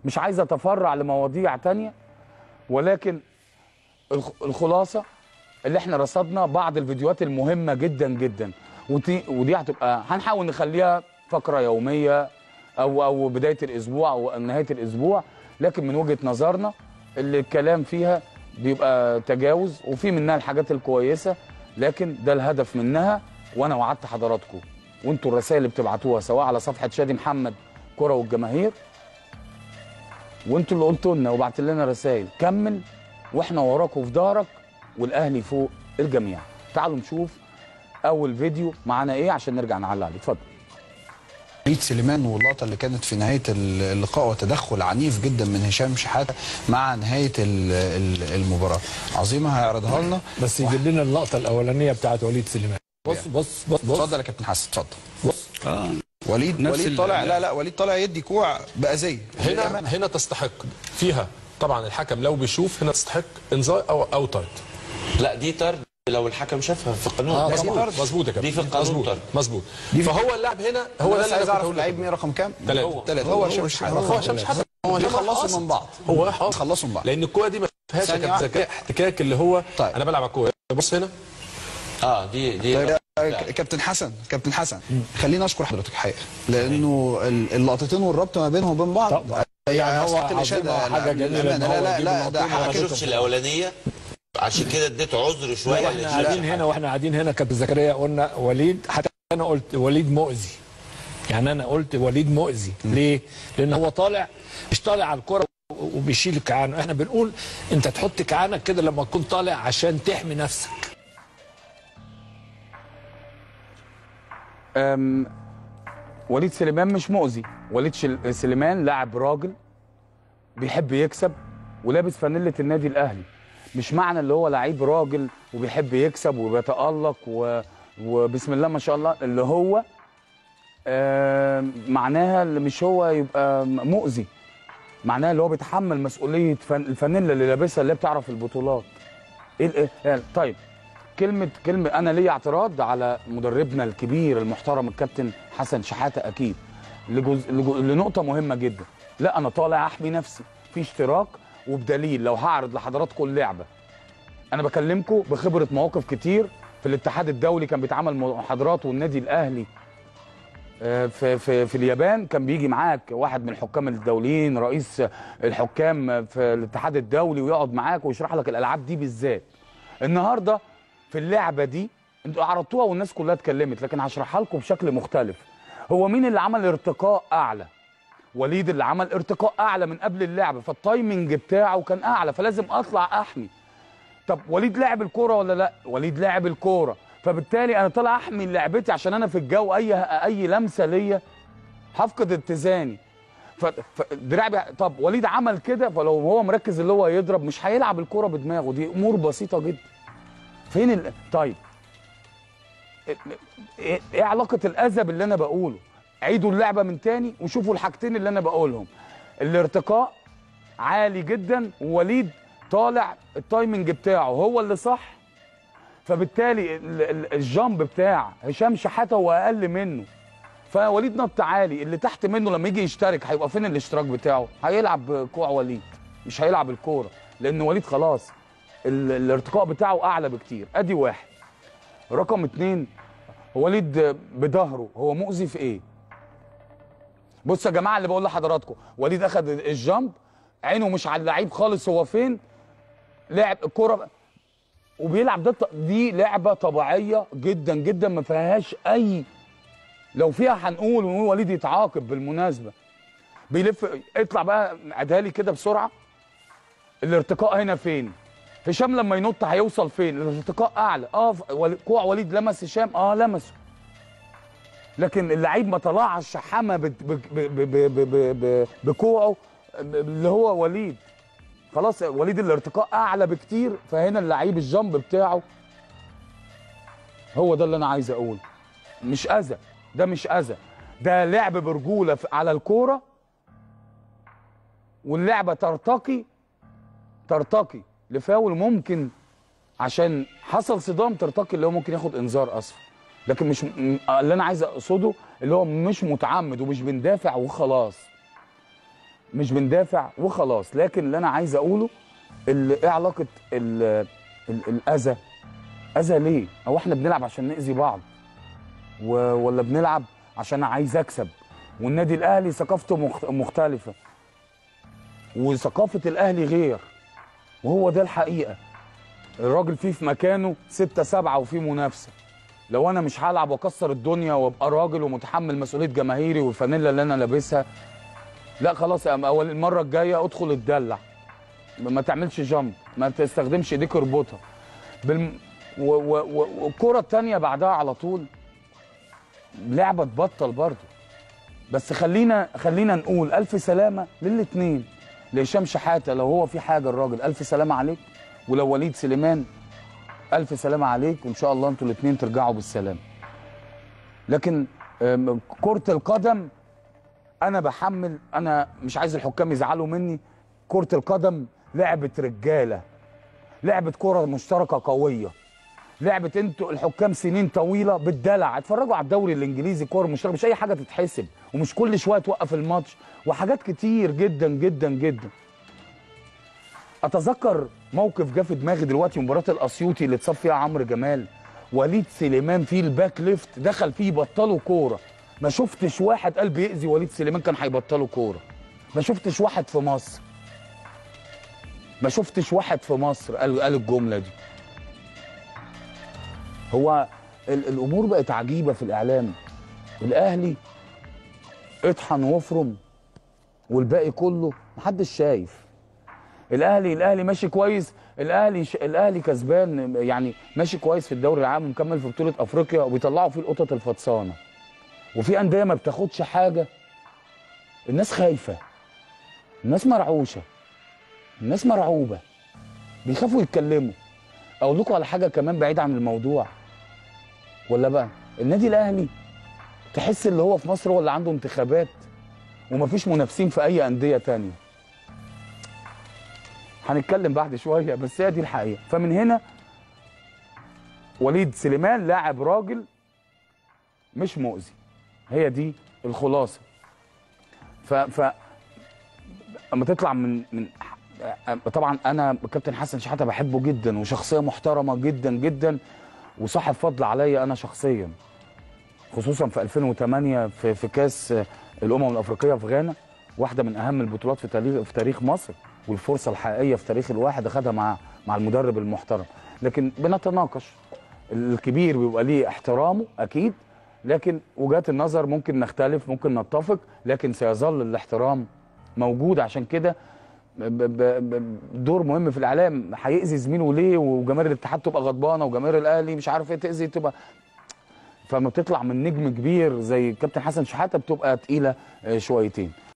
مش عايز اتفرع لمواضيع تانية ولكن الخ- الخلاصه اللي احنا رصدنا بعض الفيديوهات المهمه جدا جدا ودي ودي هتبقى هنحاول نخليها فقره يوميه او او بدايه الاسبوع او نهايه الاسبوع لكن من وجهه نظرنا اللي الكلام فيها بيبقى تجاوز وفي منها الحاجات الكويسه لكن ده الهدف منها وانا وعدت حضراتكم وانتوا الرسائل اللي بتبعتوها سواء على صفحه شادي محمد كره والجماهير وانتوا اللي قلتوا لنا وبعت لنا رسائل كمل واحنا وراك وفي ظهرك والاهلي فوق الجميع تعالوا نشوف اول فيديو معانا ايه عشان نرجع نعلق عليه اتفضل وليد سليمان واللقطه اللي كانت في نهايه اللقاء وتدخل عنيف جدا من هشام شحاته مع نهايه ال- ال- المباراه عظيمه هيعرضها لنا بس يجيب لنا اللقطه الاولانيه بتاعت وليد سليمان بص بص بص بص اتفضل يا كابتن حسن اتفضل بص اه وليد نفس وليد ال- طالع لا لا وليد طالع يدي كوع باذيه هنا هنا تستحق فيها طبعا الحكم لو بيشوف هنا تستحق انذار او او طرد لا دي طرد لو الحكم شافها في القانون اه ده مظبوط طرد. مظبوط يا كابتن دي في القانون مظبوط طرد مظبوط فهو اللاعب هنا هو هو ده بس اللي عايز انا اعرف كنت هقول اللعيب لك. مين رقم كام؟ ثلاثة. ثلاثة هو هشام شحاته هو هشام شحاته هو هشام بيخلصوا أصلاً. من بعض هو راح أصلاً. بيخلصوا من بعض لان الكوره دي ما فيهاش ثانية كانت واحدة. ذكاء احتكاك اللي هو طيب. انا بلعب على الكوره بص هنا اه دي دي طيب يا كابتن حسن كابتن حسن خليني اشكر حضرتك الحقيقه لانه ال- اللقطتين والربط ما بينهم وبين بعض طبعا. يعني يعني هو أصبحت الإشادة عظيمة حاجة جميلة إن للأمانة. هو لا لا يجيب لا ده اللقطين ما حاجه شفتش الاولانيه عشان كده اديته عذر شويه واحنا لهشام قاعدين هنا واحنا قاعدين هنا كابتن زكريا قلنا وليد حتى انا قلت وليد مؤذي يعني انا قلت وليد مؤذي ليه؟ لان هو طالع مش طالع على الكره وبيشيل كعانه احنا بنقول انت تحط كعانك كده لما تكون طالع عشان تحمي نفسك أم، وليد سليمان مش مؤذي وليد شل- سليمان لاعب راجل بيحب يكسب ولابس فانيلة النادي الاهلي مش معنى اللي هو لعيب راجل وبيحب يكسب وبيتألق و... وبسم الله ما شاء الله اللي هو آم، معناها اللي مش هو يبقى مؤذي معناها اللي هو بيتحمل مسؤوليه فن... الفانيلا اللي لابسها اللي هي بتعرف البطولات ايه ال- إيه طيب كلمه كلمه انا ليا اعتراض على مدربنا الكبير المحترم الكابتن حسن شحاته اكيد لجزء لجو- لنقطه مهمه جدا لا انا طالع احمي نفسي في اشتراك وبدليل لو هعرض لحضراتكم اللعبه انا بكلمكم بخبره مواقف كتير في الاتحاد الدولي كان بيتعمل محاضرات والنادي الاهلي آه، في في في اليابان كان بيجي معاك واحد من الحكام الدوليين رئيس الحكام في الاتحاد الدولي ويقعد معاك ويشرح لك الالعاب دي بالذات النهارده في اللعبه دي انتوا عرضتوها والناس كلها اتكلمت لكن هشرحها لكم بشكل مختلف هو مين اللي عمل ارتقاء اعلى وليد اللي عمل ارتقاء اعلى من قبل اللعبه فالتايمنج بتاعه كان اعلى فلازم اطلع احمي طب وليد لعب الكوره ولا لا وليد لعب الكوره فبالتالي انا طالع احمي لعبتي عشان انا في الجو اي اي لمسه ليا هفقد اتزاني ف- فدراعي بي- طب وليد عمل كده فلو هو مركز اللي هو يضرب مش هيلعب الكوره بدماغه دي امور بسيطه جدا فين ال... طيب ايه إيه علاقه الاذى باللي انا بقوله عيدوا اللعبه من تاني وشوفوا الحاجتين اللي انا بقولهم الارتقاء عالي جدا ووليد طالع التايمنج بتاعه هو اللي صح فبالتالي ال- ال- الجامب بتاع هشام شحاته هو اقل منه فوليد نط عالي اللي تحت منه لما يجي يشترك هيبقى فين الاشتراك بتاعه هيلعب كوع وليد مش هيلعب الكوره لان وليد خلاص ال- الارتقاء بتاعه اعلى بكتير ادي واحد رقم اتنين وليد بظهره هو مؤذي في ايه بصوا يا جماعه اللي بقول لحضراتكم وليد اخد الجامب عينه مش على اللعيب خالص هو فين لعب الكوره وبيلعب ده ط- دي لعبه طبيعيه جدا جدا ما فيهاش اي لو فيها هنقول ونقول وليد يتعاقب بالمناسبه بيلف اطلع بقى عدها لي كده بسرعه الارتقاء هنا فين هشام لما ينط هيوصل فين الارتقاء اعلى اه ف- ول- كوع وليد لمس هشام اه لمسه لكن اللعيب ما طلعش شحامه بت- ب- ب- ب- ب- ب- ب- بكوعه اللي هو وليد خلاص وليد الارتقاء اعلى بكتير فهنا اللعيب الجامب بتاعه هو ده اللي انا عايز اقوله مش اذى ده مش اذى ده لعب برجوله في- على الكوره واللعبه ترتقي ترتقي لفاول ممكن عشان حصل صدام ترتقي اللي هو ممكن ياخد انذار اصفر لكن مش م- اللي انا عايز اقصده اللي هو مش متعمد ومش بندافع وخلاص مش بندافع وخلاص لكن اللي انا عايز اقوله ال- ايه علاقه ال- ال- الاذى اذى ليه هو احنا بنلعب عشان ناذي بعض و- ولا بنلعب عشان انا عايز اكسب والنادي الاهلي ثقافته مخ- مختلفه وثقافه الاهلي غير وهو ده الحقيقه الراجل فيه في مكانه ستة سبعة وفيه منافسة لو انا مش هلعب واكسر الدنيا وابقى راجل ومتحمل مسؤوليه جماهيري والفانيلا اللي انا لابسها لا خلاص يا أم- اول المره الجايه ادخل اتدلع ما تعملش جامب ما تستخدمش ايديك اربطها بالم... و- و- و- والكره الثانيه بعدها على طول لعبه تبطل برضه بس خلينا خلينا نقول الف سلامه للاثنين لهشام شحاته لو هو في حاجه الراجل الف سلامه عليك ولو وليد سليمان الف سلامه عليك وان شاء الله انتوا الاثنين ترجعوا بالسلام لكن آم، كره القدم انا بحمل انا مش عايز الحكام يزعلوا مني كره القدم لعبه رجاله لعبه كره مشتركه قويه لعبه انتوا الحكام سنين طويله بالدلع اتفرجوا على الدوري الانجليزي كوره مشتركه مش اي حاجه تتحسب ومش كل شويه توقف الماتش وحاجات كتير جدا جدا جدا اتذكر موقف جه في دماغي دلوقتي مباراه الاسيوطي اللي اتصاب فيها عمرو جمال وليد سليمان في الباك ليفت دخل فيه بطلوا كوره ما شفتش واحد قال بيأذي وليد سليمان كان هيبطلوا كوره ما شفتش واحد في مصر ما شفتش واحد في مصر قال قال الجمله دي هو ال- الامور بقت عجيبه في الاعلام الاهلي اطحن وافرم والباقي كله محدش شايف الاهلي الاهلي ماشي كويس الاهلي ش... الاهلي كسبان يعني ماشي كويس في الدوري العام ومكمل في بطوله افريقيا وبيطلعوا فيه القطط الفطسانه وفي انديه ما بتاخدش حاجه الناس خايفه الناس مرعوشه الناس مرعوبه بيخافوا يتكلموا اقول لكم على حاجه كمان بعيد عن الموضوع ولا بقى النادي الاهلي تحس اللي هو في مصر هو اللي عنده انتخابات ومفيش منافسين في اي انديه تانية هنتكلم بعد شويه بس هي دي الحقيقه فمن هنا وليد سليمان لاعب راجل مش مؤذي هي دي الخلاصه ف ف اما تطلع من من طبعا انا كابتن حسن شحاته بحبه جدا وشخصيه محترمه جدا جدا وصاحب فضل عليا انا شخصيا خصوصا في 2008 في في كاس الامم الافريقيه في غانا واحده من اهم البطولات في تاريخ في تاريخ مصر والفرصه الحقيقيه في تاريخ الواحد اخذها مع مع المدرب المحترم لكن بنتناقش الكبير بيبقى ليه احترامه اكيد لكن وجهات النظر ممكن نختلف ممكن نتفق لكن سيظل الاحترام موجود عشان كده ب- ب- ب- دور مهم في الاعلام هيأذي زميله ليه وجماهير الاتحاد تبقى غضبانه وجماهير الاهلي مش عارف ايه تأذي تبقى فما بتطلع من نجم كبير زي كابتن حسن شحاته بتبقى تقيله آه، شويتين